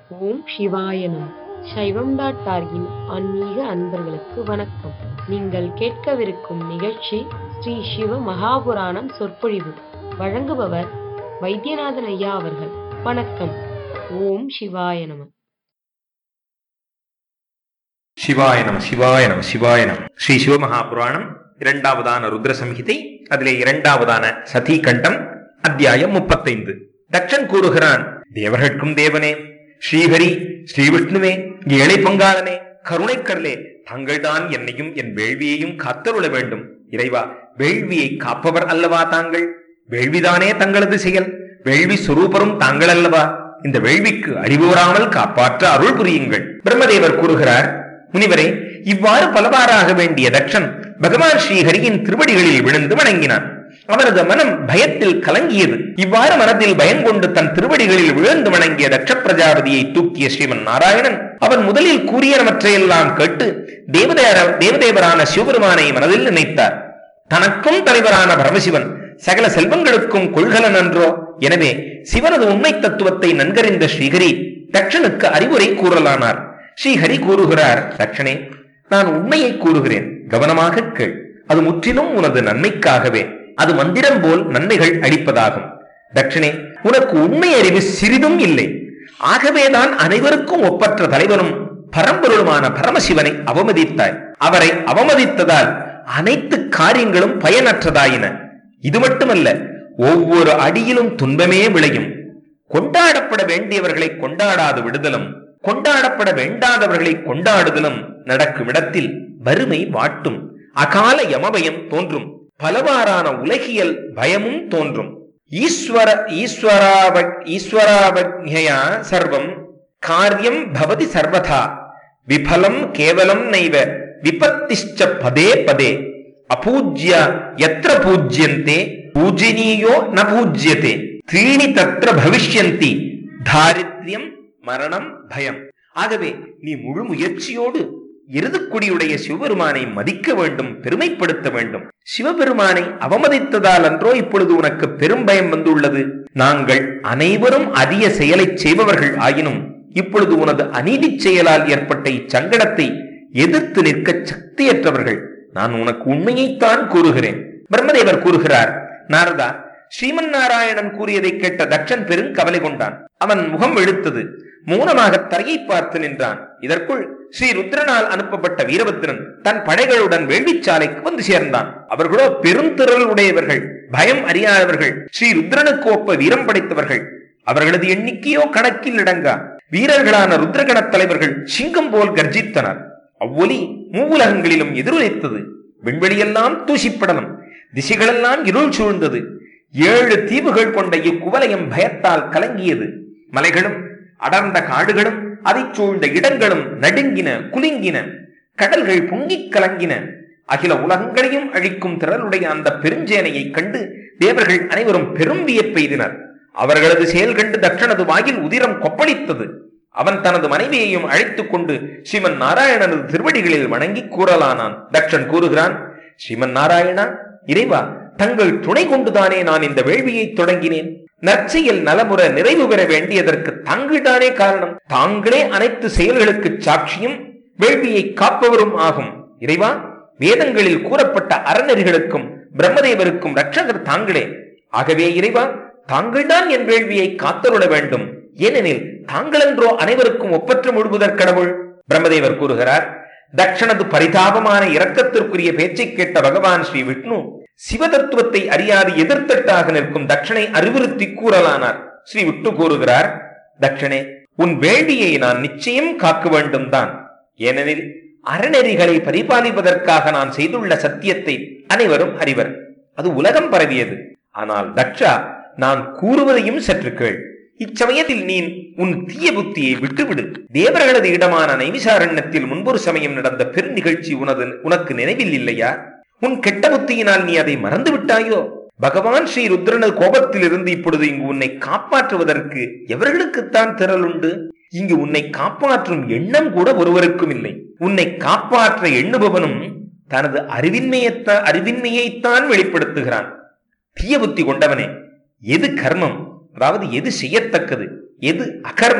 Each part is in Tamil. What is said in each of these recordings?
ஓம் சிவாய நம சைவம் டாட் டார்கின் ஆன்மீக அன்பர்களுக்கு வணக்கம் நீங்கள் கேட்கவிருக்கும் நிகழ்ச்சி ஸ்ரீ சிவ மகாபுராணம் சொற்பொழிவு வழங்குபவர் வைத்தியநாதன் ஐயா அவர்கள் வணக்கம் ஓம் சிவாய நம சிவாய நம சிவாய நம சிவாய நம ஸ்ரீ சிவமகாபுராணம் இரண்டாவதான ருத்ர சம்ஹிதை அதிலே இரண்டாவதான சதீகண்டம் அத்தியாயம் முப்பத்தைந்து தட்சன் கூறுகிறான் தேவர்களுக்கும் தேவனே ஸ்ரீஹரி ஸ்ரீவிஷ்ணுவே ஏழை பங்காளனே கருணைக்கடலே தாங்கள்தான் என்னையும் என் வேள்வியையும் காத்தருள வேண்டும் இறைவா வேள்வியை காப்பவர் அல்லவா தாங்கள் வேள்விதானே தங்களது செயல் வேள்வி சுரூபரும் தாங்கள் அல்லவா இந்த வேள்விக்கு அறிவுறாமல் காப்பாற்ற அருள் புரியுங்கள் பிரம்மதேவர் கூறுகிறார் முனிவரே இவ்வாறு பலவாறாக வேண்டிய தட்சன் பகவான் ஸ்ரீஹரியின் திருவடிகளில் விழுந்து வணங்கினான் அவனது மனம் பயத்தில் கலங்கியது இவ்வாறு மனத்தில் பயம் கொண்டு தன் திருவடிகளில் விழுந்து வணங்கிய தட்ச பிரஜாபதியை தூக்கிய ஸ்ரீமன் நாராயணன் அவன் முதலில் கூறியனவற்றையெல்லாம் கேட்டு தேவதேர தேவதேவரான சிவபெருமானை மனதில் நினைத்தார் தனக்கும் தலைவரான பரமசிவன் சகல செல்வங்களுக்கும் கொள்கலன் என்றோ எனவே சிவனது உண்மை தத்துவத்தை நன்கறிந்த ஸ்ரீஹரி தட்சனுக்கு அறிவுரை கூறலானார் ஸ்ரீஹரி கூறுகிறார் தட்சணே நான் உண்மையை கூறுகிறேன் கவனமாக கேள் அது முற்றிலும் உனது நன்மைக்காகவே அது மந்திரம் போல் நன்மைகள் அளிப்பதாகும் தட்சணே உனக்கு உண்மை அறிவு சிறிதும் இல்லை ஆகவேதான் அனைவருக்கும் ஒப்பற்ற தலைவனும் பரம்பொருளுமான பரமசிவனை அவமதித்தாய் அவரை அவமதித்ததால் அனைத்து காரியங்களும் பயனற்றதாயின இது மட்டுமல்ல ஒவ்வொரு அடியிலும் துன்பமே விளையும் கொண்டாடப்பட வேண்டியவர்களை கொண்டாடாது விடுதலும் கொண்டாடப்பட வேண்டாதவர்களை கொண்டாடுதலும் நடக்கும் இடத்தில் வறுமை வாட்டும் அகால யமபயம் தோன்றும் பலவாறான உலகியல் பயமும் தோன்றும் ஈஸ்வர ஈஸ்வராவ ஈஸ்வராவஜயா சர்வம் காரியம் பவதி சர்வதா விபலம் கேவலம் நைவ விபத்திஷ்ட பதே பதே அபூஜ்ய எத்திர பூஜ்யந்தே பூஜனீயோ ந பூஜ்யதே த்ரீணி தத்ர பவிஷ்யந்தி தாரித்யம் மரணம் பயம் ஆகவே நீ முழு முயற்சியோடு எருதுக்குடியுடைய சிவபெருமானை மதிக்க வேண்டும் பெருமைப்படுத்த வேண்டும் சிவபெருமானை அவமதித்ததால் அன்றோ இப்பொழுது உனக்கு பெரும் பயம் வந்துள்ளது நாங்கள் அனைவரும் அரிய செயலை செய்பவர்கள் ஆயினும் இப்பொழுது உனது அநீதி செயலால் ஏற்பட்ட இச்சங்கடத்தை எதிர்த்து நிற்க சக்தியற்றவர்கள் நான் உனக்கு உண்மையைத்தான் கூறுகிறேன் பிரம்மதேவர் கூறுகிறார் நாரதா ஸ்ரீமன் நாராயணன் கூறியதை கேட்ட தட்சன் பெரும் கவலை கொண்டான் அவன் முகம் வெளுத்தது மௌனமாக தரையை பார்த்து நின்றான் இதற்குள் ஸ்ரீ ருத்ரனால் அனுப்பப்பட்ட வீரபத்ரன் தன் படைகளுடன் வேள்விச்சாலைக்கு வந்து சேர்ந்தான் அவர்களோ பெருந்திரள் உடையவர்கள் பயம் அறியாதவர்கள் ஸ்ரீ ருத்ரனுக்கு ஒப்ப வீரம் படைத்தவர்கள் அவர்களது எண்ணிக்கையோ கணக்கில் இடங்கா வீரர்களான ருத்ரகண தலைவர்கள் சிங்கம் போல் கர்ஜித்தனர் அவ்வொலி மூவுலகங்களிலும் எதிரொலித்தது விண்வெளியெல்லாம் தூசிப்படலம் திசைகளெல்லாம் இருள் சூழ்ந்தது ஏழு தீவுகள் கொண்ட இக்குவலயம் பயத்தால் கலங்கியது மலைகளும் அடர்ந்த காடுகளும் அதை சூழ்ந்த இடங்களும் நடுங்கின குலுங்கின கடல்கள் பொங்கிக் கலங்கின அகில உலகங்களையும் அழிக்கும் திரளுடைய அந்த பெருஞ்சேனையை கண்டு தேவர்கள் அனைவரும் பெரும் வியப்பெய்தினர் அவர்களது செயல் கண்டு தட்சணது வாயில் உதிரம் கொப்பளித்தது அவன் தனது மனைவியையும் அழைத்துக் கொண்டு ஸ்ரீமன் நாராயணனது திருவடிகளில் வணங்கி கூறலானான் தட்சன் கூறுகிறான் ஸ்ரீமன் நாராயணா இறைவா தங்கள் துணை கொண்டுதானே நான் இந்த வேள்வியை தொடங்கினேன் நற்செயல் நலமுற நிறைவு பெற வேண்டியதற்கு தாங்கள்தானே காரணம் தாங்களே அனைத்து செயல்களுக்கு சாட்சியும் வேள்வியை காப்பவரும் ஆகும் இறைவா வேதங்களில் கூறப்பட்ட அறநெறிகளுக்கும் பிரம்மதேவருக்கும் ரட்சகர் தாங்களே ஆகவே இறைவா தாங்கள்தான் என் வேள்வியை காத்தருள வேண்டும் ஏனெனில் தாங்களென்றோ அனைவருக்கும் ஒப்பற்ற முழுவதற் கடவுள் பிரம்மதேவர் கூறுகிறார் தட்சணது பரிதாபமான இரக்கத்திற்குரிய பேச்சை கேட்ட பகவான் ஸ்ரீ விஷ்ணு சிவதத்துவத்தை அறியாது எதிர்த்தட்டாக நிற்கும் தட்சணை அறிவுறுத்தி கூறலானார் ஸ்ரீ விஷ்ணு கூறுகிறார் தட்சணே உன் வேள்வியை நான் நிச்சயம் காக்க வேண்டும் தான் ஏனெனில் அறநெறிகளை பரிபாலிப்பதற்காக நான் செய்துள்ள சத்தியத்தை அனைவரும் அறிவர் அது உலகம் பரவியது ஆனால் தட்சா நான் கூறுவதையும் சற்று கேள் இச்சமயத்தில் நீ உன் தீய புத்தியை விட்டுவிடு தேவர்களது இடமான நைமிசாரண்யத்தில் முன்பொரு சமயம் நடந்த பெரு நிகழ்ச்சி உனது உனக்கு நினைவில் இல்லையா உன் கெட்ட புத்தியினால் நீ அதை மறந்து விட்டாயோ பகவான் ஸ்ரீ ருத்ரனது கோபத்தில் இருந்து இப்பொழுது இங்கு உன்னை காப்பாற்றுவதற்கு எவர்களுக்குத்தான் திரளுண்டு இங்கு உன்னை காப்பாற்றும் எண்ணம் கூட ஒருவருக்கும் இல்லை உன்னை காப்பாற்ற எண்ணுபவனும் தனது அறிவின்மையத்தான் அறிவின்மையைத்தான் வெளிப்படுத்துகிறான் தீய புத்தி கொண்டவனே எது கர்மம் அதாவது எது செய்யத்தக்கது எது அகர்மம்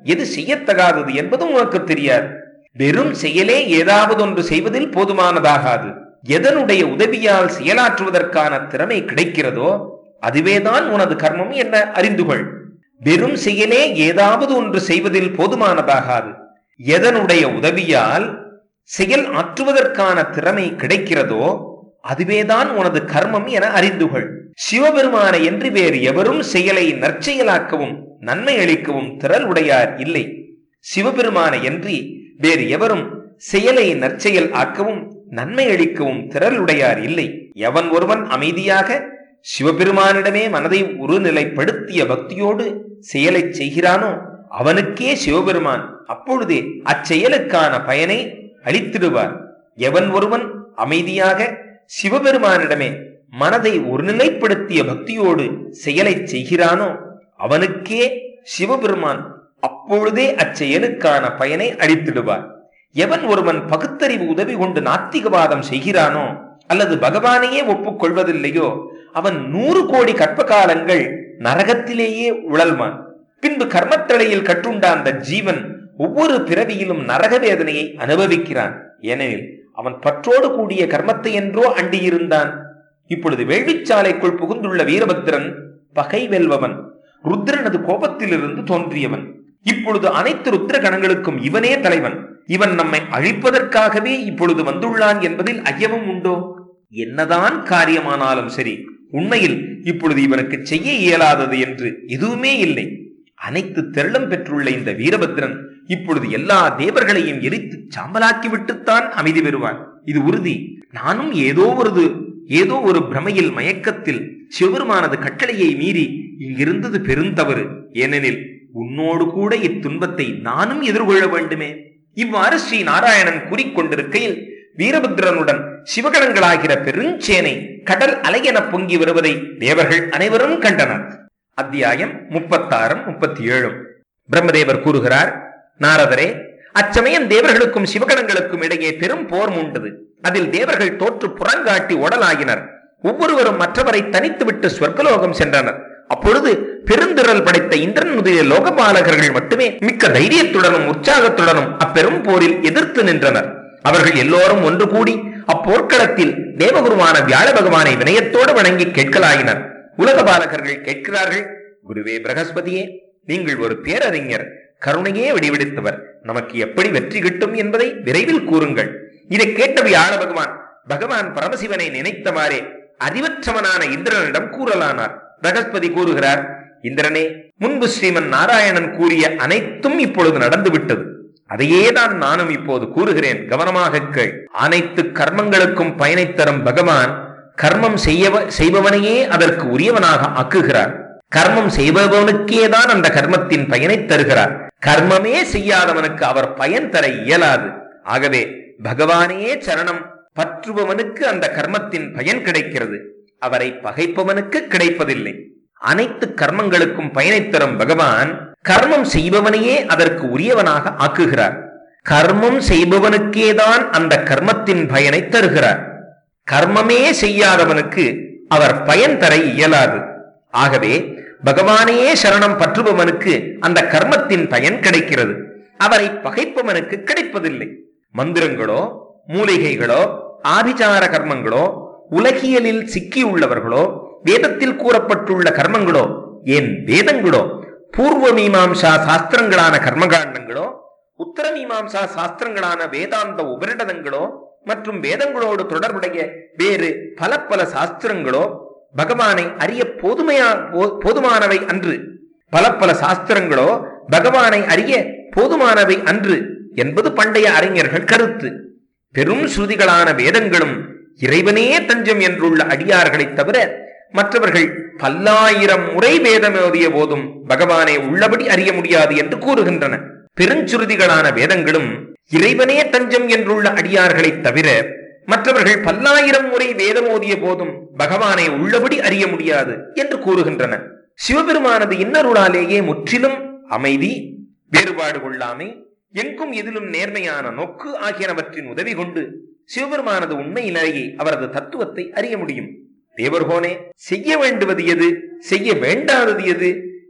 எது செய்யத்தகாதது என்பதும் உனக்கு தெரியாது வெறும் செயலே ஏதாவது ஒன்று செய்வதில் போதுமானதாகாது எதனுடைய உதவியால் செயலாற்றுவதற்கான திறமை கிடைக்கிறதோ அதுவேதான் உனது கர்மம் என்ன அறிந்து கொள் வெறும் செயலே ஏதாவது ஒன்று செய்வதில் போதுமானதாகாது எதனுடைய உதவியால் செயல் ஆற்றுவதற்கான திறமை கிடைக்கிறதோ அதுவேதான் உனது கர்மம் என அறிந்து கொள் சிவபெருமானை என்று வேறு எவரும் செயலை நற்செயலாக்கவும் நன்மை அளிக்கவும் திறல் உடையார் இல்லை சிவபெருமானை என்று வேறு எவரும் செயலை நற்செயல் ஆக்கவும் நன்மை அளிக்கவும் திறலுடையார் இல்லை எவன் ஒருவன் அமைதியாக சிவபெருமானிடமே மனதை ஒருநிலைப்படுத்திய பக்தியோடு செயலை செய்கிறானோ அவனுக்கே சிவபெருமான் அப்பொழுதே அச்செயலுக்கான பயனை அளித்திடுவார் எவன் ஒருவன் அமைதியாக சிவபெருமானிடமே மனதை ஒருநிலைப்படுத்திய பக்தியோடு செயலை செய்கிறானோ அவனுக்கே சிவபெருமான் அப்பொழுதே அச்செயலுக்கான பயனை அளித்திடுவார் எவன் ஒருவன் பகுத்தறிவு உதவி கொண்டு நாத்திகவாதம் செய்கிறானோ அல்லது பகவானையே ஒப்புக்கொள்வதில்லையோ அவன் நூறு கோடி கற்ப காலங்கள் நரகத்திலேயே உழல்வான் பின்பு கர்மத்தளையில் கட்டுண்ட அந்த ஜீவன் ஒவ்வொரு பிறவியிலும் நரக வேதனையை அனுபவிக்கிறான் ஏனெனில் அவன் பற்றோடு கூடிய கர்மத்தை என்றோ அண்டியிருந்தான் இப்பொழுது வேள்விச்சாலைக்குள் புகுந்துள்ள வீரபத்திரன் பகை வெல்பவன் ருத்ரனது கோபத்திலிருந்து தோன்றியவன் இப்பொழுது அனைத்து ருத்ர கணங்களுக்கும் இவனே தலைவன் இவன் நம்மை அழிப்பதற்காகவே இப்பொழுது வந்துள்ளான் என்பதில் ஐயமும் உண்டோ என்னதான் காரியமானாலும் சரி உண்மையில் இப்பொழுது இவனுக்கு செய்ய இயலாதது என்று எதுவுமே இல்லை அனைத்து தெருளம் பெற்றுள்ள இந்த வீரபத்ரன் இப்பொழுது எல்லா தேவர்களையும் எரித்து சாம்பலாக்கி விட்டுத்தான் அமைதி பெறுவான் இது உறுதி நானும் ஏதோ ஒரு ஏதோ ஒரு பிரமையில் மயக்கத்தில் சிவபெருமானது கட்டளையை மீறி இங்கிருந்தது பெருந்தவறு ஏனெனில் உன்னோடு கூட இத்துன்பத்தை நானும் எதிர்கொள்ள வேண்டுமே இவ்வாறு ஸ்ரீ நாராயணன் கூறிக்கொண்டிருக்கையில் வீரபத்ரனுடன் சிவகணங்களாகிற பெருஞ்சேனை கடல் அலையென பொங்கி வருவதை தேவர்கள் அனைவரும் கண்டனர் அத்தியாயம் முப்பத்தாறும் முப்பத்தி ஏழும் பிரம்மதேவர் கூறுகிறார் நாரதரே அச்சமயம் தேவர்களுக்கும் சிவகணங்களுக்கும் இடையே பெரும் போர் மூண்டது அதில் தேவர்கள் தோற்று புறங்காட்டி உடலாகினர் ஒவ்வொருவரும் மற்றவரை தனித்துவிட்டு ஸ்வர்கலோகம் சென்றனர் அப்பொழுது பெருந்திரல் படைத்த இந்திரன் முதலிய லோகபாலகர்கள் மட்டுமே மிக்க தைரியத்துடனும் உற்சாகத்துடனும் அப்பெரும் போரில் எதிர்த்து நின்றனர் அவர்கள் எல்லோரும் ஒன்று கூடி அப்போர்க்களத்தில் தேவகுருவான வியாழ பகவானை வினயத்தோடு வணங்கி கேட்கலாயினர் உலக பாலகர்கள் கேட்கிறார்கள் குருவே பிரகஸ்பதியே நீங்கள் ஒரு பேரறிஞர் கருணையே வெடிவெடித்தவர் நமக்கு எப்படி வெற்றி கிட்டும் என்பதை விரைவில் கூறுங்கள் இதை கேட்ட வியாழ பகவான் பகவான் பரமசிவனை நினைத்தவாறே அறிவற்றவனான இந்திரனிடம் கூறலானார் பிரகஸ்பதி கூறுகிறார் இந்திரனே முன்பு ஸ்ரீமன் நாராயணன் கூறிய அனைத்தும் இப்பொழுது நடந்துவிட்டது அதையே தான் நானும் இப்போது கூறுகிறேன் கவனமாக கேள் அனைத்து கர்மங்களுக்கும் பயனை தரும் பகவான் கர்மம் செய்யவ செய்பவனையே அதற்கு உரியவனாக ஆக்குகிறார் கர்மம் செய்பவனுக்கே தான் அந்த கர்மத்தின் பயனை தருகிறார் கர்மமே செய்யாதவனுக்கு அவர் பயன் தர இயலாது ஆகவே பகவானையே சரணம் பற்றுபவனுக்கு அந்த கர்மத்தின் பயன் கிடைக்கிறது அவரை பகைப்பவனுக்கு கிடைப்பதில்லை அனைத்து கர்மங்களுக்கும் பயனை தரும் பகவான் கர்மம் செய்பவனையே அதற்கு உரியவனாக ஆக்குகிறார் கர்மம் செய்பவனுக்கேதான் அந்த கர்மத்தின் பயனை தருகிறார் கர்மமே செய்யாதவனுக்கு அவர் பயன் தர இயலாது ஆகவே பகவானையே சரணம் பற்றுபவனுக்கு அந்த கர்மத்தின் பயன் கிடைக்கிறது அவரை பகைப்பவனுக்கு கிடைப்பதில்லை மந்திரங்களோ மூலிகைகளோ ஆபிசார கர்மங்களோ உலகியலில் சிக்கியுள்ளவர்களோ வேதத்தில் கூறப்பட்டுள்ள கர்மங்களோ ஏன் வேதங்களோ பூர்வ மீமாம்சா சாஸ்திரங்களான கர்மகாண்டங்களோ உத்தர மீமாம்சா சாஸ்திரங்களான வேதாந்த உபரிடதங்களோ மற்றும் வேதங்களோடு தொடர்புடைய வேறு பல பல சாஸ்திரங்களோ பகவானை அறிய போதுமையா போ- போதுமானவை அன்று பல பல சாஸ்திரங்களோ பகவானை அறிய போதுமானவை அன்று என்பது பண்டைய அறிஞர்கள் கருத்து பெரும் ஸ்ருதிகளான வேதங்களும் இறைவனே தஞ்சம் என்றுள்ள அடியார்களைத் தவிர மற்றவர்கள் பல்லாயிரம் முறை வேதம் ஓதிய போதும் பகவானை உள்ளபடி அறிய முடியாது என்று கூறுகின்றன பெருஞ்சுருதிகளான வேதங்களும் இறைவனே தஞ்சம் என்றுள்ள அடியார்களைத் தவிர மற்றவர்கள் பல்லாயிரம் முறை வேதம் ஓதிய போதும் பகவானை உள்ளபடி அறிய முடியாது என்று கூறுகின்றன சிவபெருமானது இன்னருளாலேயே முற்றிலும் அமைதி வேறுபாடு கொள்ளாமை எங்கும் எதிலும் நேர்மையான நோக்கு ஆகியனவற்றின் உதவி கொண்டு சிவபெருமானது உண்மை நிலையை அவரது தத்துவத்தை அறிய முடியும் தேவர்கோனே செய்ய வேண்டுவது எது செய்ய வேண்டாதது எது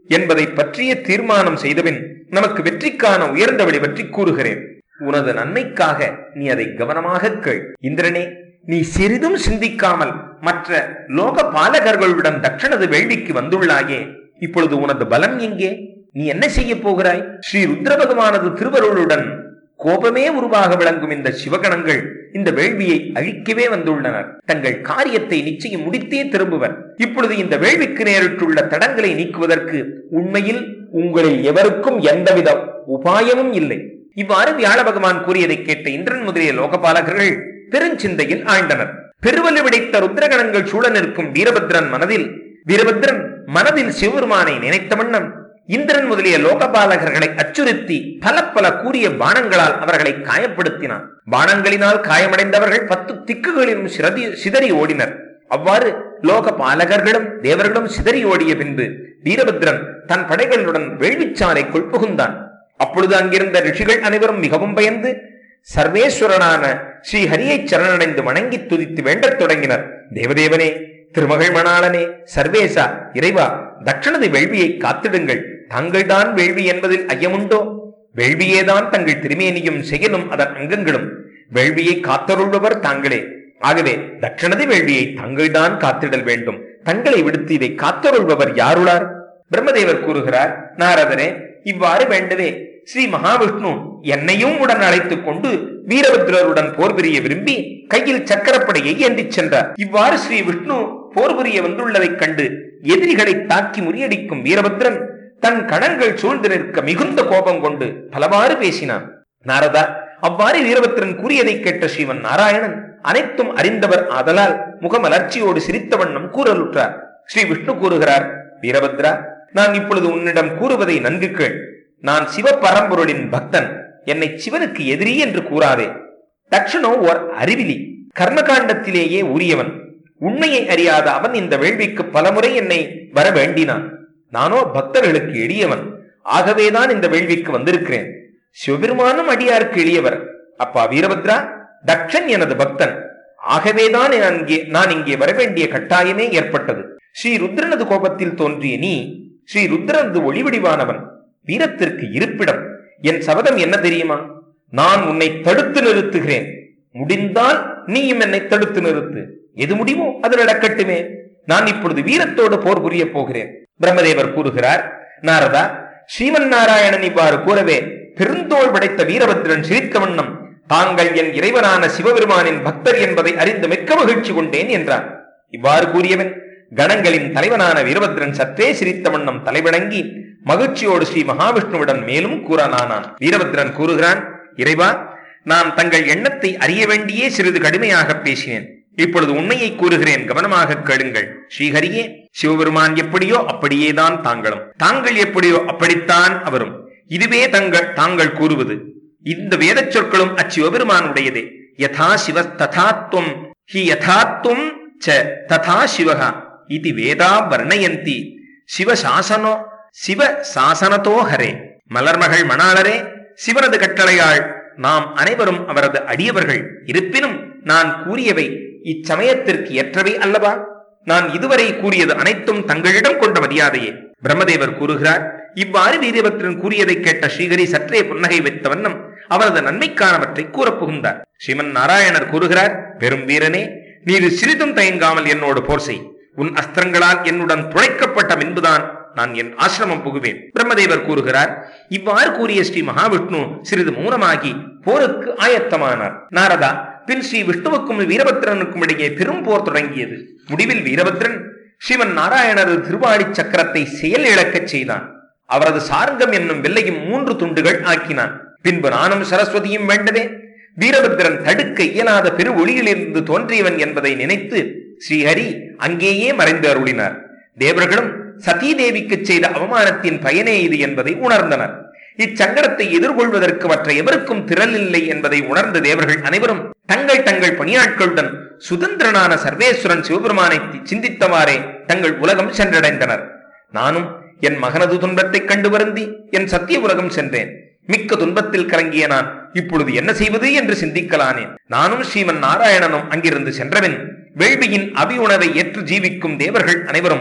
என்பதை பற்றிய தீர்மானம் செய்தபின் நமக்கு வெற்றிக்கான உயர்ந்த வழி பற்றி கூறுகிறேன் உனது நன்மைக்காக நீ அதை கவனமாக கேள் இந்திரனே நீ சிறிதும் சிந்திக்காமல் மற்ற லோக பாலகர்களுடன் தட்சணது வேள்விக்கு வந்துள்ளாயே இப்பொழுது உனது பலம் எங்கே நீ என்ன செய்ய போகிறாய் ஸ்ரீ ருத்ர பகவானது திருவருளுடன் கோபமே உருவாக விளங்கும் இந்த சிவகணங்கள் இந்த வேள்வியை அழிக்கவே வந்துள்ளனர் தங்கள் காரியத்தை நிச்சயம் முடித்தே திரும்புவர் இப்பொழுது இந்த வேள்விக்கு நேரிட்டுள்ள தடங்களை நீக்குவதற்கு உண்மையில் உங்களில் எவருக்கும் எந்தவித உபாயமும் இல்லை இவ்வாறு வியாழ பகவான் கூறியதை கேட்ட இந்திரன் முதலிய லோகபாலகர்கள் பெருஞ்சிந்தையில் ஆழ்ந்தனர் பெருவலு விடைத்த ருத்ரகணங்கள் சூழ நிற்கும் வீரபத்ரன் மனதில் வீரபத்ரன் மனதில் சிவபெருமானை நினைத்த வண்ணம் இந்திரன் முதலிய லோகபாலகர்களை அச்சுறுத்தி பல பல கூறிய பானங்களால் அவர்களை காயப்படுத்தினான் பானங்களினால் காயமடைந்தவர்கள் பத்து திக்குகளிலும் சிறதி சிதறி ஓடினர் அவ்வாறு லோக பாலகர்களும் தேவர்களும் சிதறி ஓடிய பின்பு வீரபத்ரன் தன் படைகளுடன் வேள்விச்சாலைக்குள் புகுந்தான் அப்பொழுது அங்கிருந்த ரிஷிகள் அனைவரும் மிகவும் பயந்து சர்வேஸ்வரனான ஸ்ரீ ஹரியை சரணடைந்து வணங்கி துதித்து வேண்டத் தொடங்கினர் தேவதேவனே திருமகள் மணாளனே சர்வேசா இறைவா தட்சணது வேள்வியை காத்திடுங்கள் தாங்கள்தான் வேள்வி என்பதில் ஐயமுண்டோ வேள்வியேதான் தங்கள் திருமேனியும் செயலும் அதன் அங்கங்களும் வேள்வியை காத்தருள்பவர் தாங்களே ஆகவே தட்சணது வேள்வியை தாங்கள்தான் காத்திடல் வேண்டும் தங்களை விடுத்து இதை காத்தருள்பவர் யாருளார் பிரம்மதேவர் கூறுகிறார் நாரதரே இவ்வாறு வேண்டவே ஸ்ரீ மகாவிஷ்ணு என்னையும் உடன் அழைத்துக் கொண்டு வீரபத்ரருடன் போர் புரிய விரும்பி கையில் சக்கரப்படையை ஏந்திச் சென்றார் இவ்வாறு ஸ்ரீ விஷ்ணு போர் புரிய வந்துள்ளதைக் கண்டு எதிரிகளை தாக்கி முறியடிக்கும் வீரபத்ரன் தன் கணங்கள் சூழ்ந்து நிற்க மிகுந்த கோபம் கொண்டு பலவாறு பேசினான் நாரதா அவ்வாறு வீரபத்ரன் கூறியதை கேட்ட ஸ்ரீவன் நாராயணன் அனைத்தும் அறிந்தவர் ஆதலால் முகமலர்ச்சியோடு சிரித்த வண்ணம் கூறலுற்றார் ஸ்ரீ விஷ்ணு கூறுகிறார் வீரபத்ரா நான் இப்பொழுது உன்னிடம் கூறுவதை நன்கு கேள் நான் சிவ பரம்பொருளின் பக்தன் என்னை சிவனுக்கு எதிரி என்று கூறாதே தட்சணோ ஓர் அறிவிலி கர்மகாண்டத்திலேயே உரியவன் உண்மையை அறியாத அவன் இந்த வேள்விக்கு பலமுறை என்னை வர வேண்டினான் நானோ பக்தர்களுக்கு எளியவன் ஆகவேதான் இந்த வேள்விக்கு வந்திருக்கிறேன் சிவபெருமானும் அடியாருக்கு எளியவர் அப்பா வீரபத்ரா தக்ஷன் எனது பக்தன் ஆகவேதான் அங்கே நான் இங்கே வரவேண்டிய கட்டாயமே ஏற்பட்டது ஸ்ரீ ருத்ரனது கோபத்தில் தோன்றிய நீ ஸ்ரீ ருத்ரனது ஒளிவடிவானவன் வீரத்திற்கு இருப்பிடம் என் சபதம் என்ன தெரியுமா நான் உன்னை தடுத்து நிறுத்துகிறேன் முடிந்தால் நீயும் என்னை தடுத்து நிறுத்து எது முடிவோ அது நடக்கட்டுமே நான் இப்பொழுது வீரத்தோடு போர் புரிய போகிறேன் பிரம்மதேவர் கூறுகிறார் நாரதா ஸ்ரீமன் நாராயணன் இவ்வாறு கூறவே பெருந்தோள் படைத்த வீரபத்ரன் சிரித்த வண்ணம் தாங்கள் என் இறைவனான சிவபெருமானின் பக்தர் என்பதை அறிந்து மிக்க மகிழ்ச்சி கொண்டேன் என்றான் இவ்வாறு கூறியவன் கணங்களின் தலைவனான வீரபத்ரன் சற்றே சிரித்த வண்ணம் தலைவணங்கி மகிழ்ச்சியோடு ஸ்ரீ மகாவிஷ்ணுவுடன் மேலும் கூறனானான் வீரபத்ரன் கூறுகிறான் இறைவா நான் தங்கள் எண்ணத்தை அறிய வேண்டியே சிறிது கடுமையாக பேசினேன் இப்பொழுது உண்மையை கூறுகிறேன் கவனமாக கேளுங்கள் ஸ்ரீஹரியே சிவபெருமான் எப்படியோ அப்படியேதான் தாங்களும் தாங்கள் எப்படியோ அப்படித்தான் அவரும் இதுவே தங்கள் தாங்கள் கூறுவது இந்த வேத சொற்களும் அச்சிவபெருமானுடையதே யதா சிவ ததாத்வம் ஹி யதாத்வம் ச ததா சிவகா இது வேதா வர்ணயந்தி சிவ சாசனோ சிவ சாசனத்தோ ஹரே மலர்மகள் மணாளரே சிவனது கட்டளையாள் நாம் அனைவரும் அவரது அடியவர்கள் இருப்பினும் நான் கூறியவை இச்சமயத்திற்கு ஏற்றவை அல்லவா நான் இதுவரை கூறியது அனைத்தும் தங்களிடம் கொண்ட மரியாதையே பிரம்மதேவர் கூறுகிறார் இவ்வாறு வீரபத்ரன் கூறியதை கேட்ட ஸ்ரீஹரி சற்றே புன்னகை வைத்த வண்ணம் அவரது நன்மைக்கானவற்றை கூறப் புகுந்தார் ஸ்ரீமன் நாராயணர் கூறுகிறார் பெரும் வீரனே நீர் சிறிதும் தயங்காமல் என்னோடு போர் செய் உன் அஸ்திரங்களால் என்னுடன் துளைக்கப்பட்ட பின்புதான் நான் என் ஆசிரமம் புகுவேன் பிரம்மதேவர் கூறுகிறார் இவ்வாறு கூறிய ஸ்ரீ மகாவிஷ்ணு சிறிது மௌனமாகி போருக்கு ஆயத்தமானார் நாரதா பின் ஸ்ரீ விஷ்ணுவுக்கும் வீரபத்ரனுக்கும் இடையே பெரும் போர் தொடங்கியது முடிவில் வீரபத்ரன் ஸ்ரீமன் நாராயணரது திருவாடி சக்கரத்தை செயல் இழக்கச் செய்தான் அவரது சார்கம் என்னும் வெள்ளையும் மூன்று துண்டுகள் ஆக்கினான் பின்பு நானும் சரஸ்வதியும் வேண்டவே வீரபத்ரன் தடுக்க இயலாத பெரு ஒளியிலிருந்து தோன்றியவன் என்பதை நினைத்து ஸ்ரீஹரி அங்கேயே மறைந்து அருளினார் தேவர்களும் சதீ தேவிக்கு செய்த அவமானத்தின் பயனே இது என்பதை உணர்ந்தனர் இச்சங்கடத்தை எதிர்கொள்வதற்கு மற்ற எவருக்கும் திரள் இல்லை என்பதை உணர்ந்த தேவர்கள் அனைவரும் தங்கள் தங்கள் பணியாட்களுடன் சுதந்திரனான சர்வேஸ்வரன் சிவபெருமானை சிந்தித்தவாறே தங்கள் உலகம் சென்றடைந்தனர் நானும் என் மகனது துன்பத்தைக் கண்டு வருந்தி என் சத்திய உலகம் சென்றேன் மிக்க துன்பத்தில் கலங்கிய நான் இப்பொழுது என்ன செய்வது என்று சிந்திக்கலானேன் நானும் ஸ்ரீமன் நாராயணனும் அங்கிருந்து சென்றவன் வேள்வியின் அபி உணவை ஏற்று ஜீவிக்கும் தேவர்கள் அனைவரும்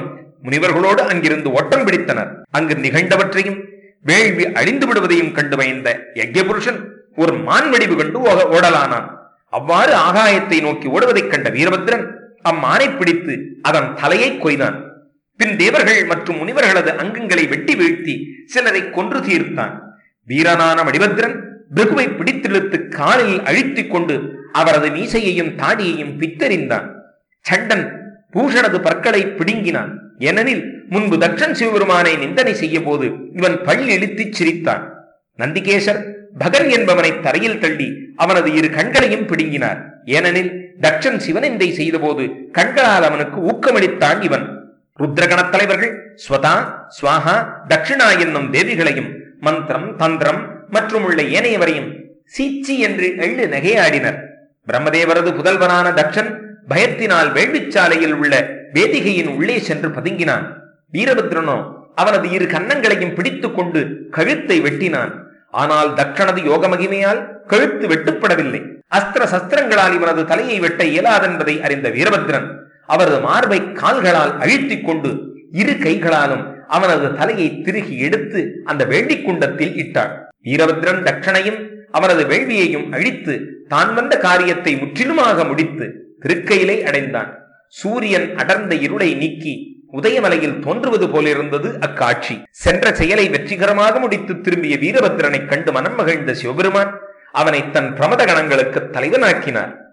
முனிவர்களோடு அங்கிருந்து ஓட்டம் பிடித்தனர் அங்கு நிகழ்ந்தவற்றையும் வேள்வி அழிந்து விடுவதையும் கண்டு பயந்த யஜ்யபுருஷன் ஒரு மான் வடிவு கண்டு ஓக- ஓடலானான் அவ்வாறு ஆகாயத்தை நோக்கி ஓடுவதைக் கண்ட வீரபத்ரன் அம்மானை பிடித்து அதன் தலையை கொய்தான் பின் தேவர்கள் மற்றும் முனிவர்களது அங்கங்களை வெட்டி வீழ்த்தி சிலரை கொன்று தீர்த்தான் வீரனான மணிபத்ரன் பிருகுவை பிடித்திழுத்து காலில் அழித்துக் கொண்டு அவரது மீசையையும் தாடியையும் பித்தறிந்தான் சண்டன் பூஷணது பற்களை பிடுங்கினான் ஏனெனில் முன்பு தட்சன் சிவபெருமானை நிந்தனை செய்ய போது இவன் பல் இழுத்துச் சிரித்தான் நந்திகேசர் பகன் என்பவனை தரையில் தள்ளி அவனது இரு கண்களையும் பிடுங்கினார் ஏனெனில் தட்சன் சிவனிந்தை செய்தபோது கண்களால் அவனுக்கு ஊக்கமளித்தான் இவன் ருத்ரகணத் தலைவர்கள் ஸ்வதா ஸ்வாஹா தட்சிணா என்னும் தேவிகளையும் மந்திரம் தந்திரம் மற்றும் உள்ள ஏனையவரையும் சீச்சி என்று எள்ளு நகையாடினர் பிரம்மதேவரது புதல்வனான தட்சன் பயத்தினால் வேள்விச்சாலையில் உள்ள வேதிகையின் உள்ளே சென்று பதுங்கினான் வீரபத்ரனோ அவனது இரு கன்னங்களையும் பிடித்துக் கொண்டு கழுத்தை வெட்டினான் ஆனால் தட்சணது யோக மகிமையால் கழுத்து வெட்டுப்படவில்லை அஸ்திர சஸ்திரங்களால் இவனது தலையை வெட்ட இயலாதென்பதை அறிந்த வீரபத்ரன் அவரது மார்பை கால்களால் அழித்துக் கொண்டு இரு கைகளாலும் அவனது தலையை திருகி எடுத்து அந்த வேள்விக் குண்டத்தில் இட்டான் வீரபத்ரன் தட்சணையும் அவனது வேள்வியையும் அழித்து தான் வந்த காரியத்தை முற்றிலுமாக முடித்து திருக்கையிலை அடைந்தான் சூரியன் அடர்ந்த இருளை நீக்கி உதயமலையில் தோன்றுவது போலிருந்தது அக்காட்சி சென்ற செயலை வெற்றிகரமாக முடித்து திரும்பிய வீரபத்ரனைக் கண்டு மனம் மகிழ்ந்த சிவபெருமான் அவனை தன் பிரமத கணங்களுக்கு தலைவனாக்கினார்